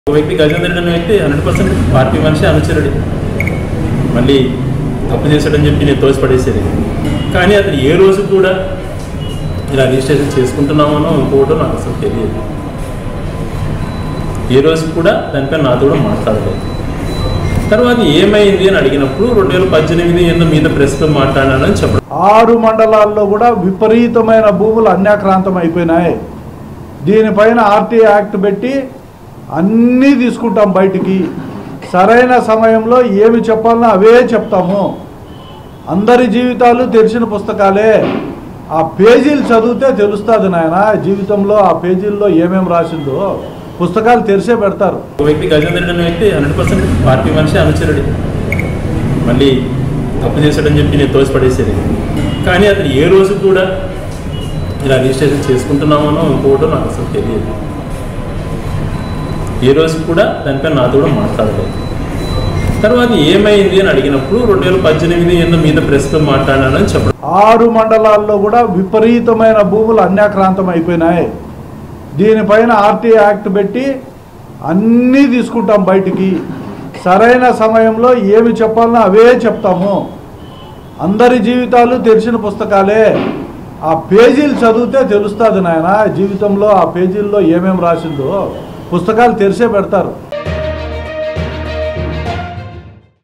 ఒక వ్యక్తి గజేంద్ర అనే వ్యక్తి హండ్రెడ్ పర్సెంట్ పార్టీ మనిషి అనుచరుడు మళ్ళీ తప్పు చేశాడని చెప్పి నేను తోసిపడేసేది కానీ అతను ఏ రోజు కూడా ఇలా రిజిస్ట్రేషన్ చేసుకుంటున్నామనో ఇంకోటో నాకు అసలు తెలియదు ఏ రోజు కూడా దానిపైన నాతో కూడా మాట్లాడలేదు తర్వాత ఏమైంది అని అడిగినప్పుడు రెండు వేల పద్దెనిమిది ఎన్నో మీద ప్రస్తుతం మాట్లాడానని చెప్పడం ఆరు మండలాల్లో కూడా విపరీతమైన భూములు అన్యాక్రాంతం అయిపోయినాయి దీనిపైన ఆర్టీ యాక్ట్ పెట్టి అన్నీ తీసుకుంటాం బయటికి సరైన సమయంలో ఏమి చెప్పాలనో అవే చెప్తాము అందరి జీవితాలు తెరిచిన పుస్తకాలే ఆ పేజీలు చదివితే తెలుస్తుంది నాయన జీవితంలో ఆ పేజీల్లో ఏమేమి రాసిందో పుస్తకాలు తెరిసే పెడతారు ఒక వ్యక్తి గజేంద్ర అనే వ్యక్తి హండ్రెడ్ పర్సెంట్ పార్టీ మనిషి అనుచరుడు మళ్ళీ తప్పు చేశాడని చెప్పి నేను తోసిపడేసేది కానీ అతను ఏ రోజు కూడా ఇలా రిజిస్ట్రేషన్ చేసుకుంటున్నామనో ఇంకోటో నాకు అసలు తెలియదు ఏ రోజు కూడా దానిపైన నాతో కూడా మాట్లాడలేదు తర్వాత ఏమైంది అని అడిగినప్పుడు రెండు వేల పద్దెనిమిది ఎన్నో మీద ప్రస్తుతం మాట్లాడానని చెప్పడం ఆరు మండలాల్లో కూడా విపరీతమైన భూములు అన్యాక్రాంతం అయిపోయినాయి దీనిపైన ఆర్టీ యాక్ట్ పెట్టి అన్నీ తీసుకుంటాం బయటికి సరైన సమయంలో ఏమి చెప్పాలనో అవే చెప్తాము అందరి జీవితాలు తెరిచిన పుస్తకాలే ఆ పేజీలు చదివితే తెలుస్తుంది నాయన జీవితంలో ఆ పేజీల్లో ఏమేమి రాసిందో పుస్తకాలు తెరిసే పెడతారు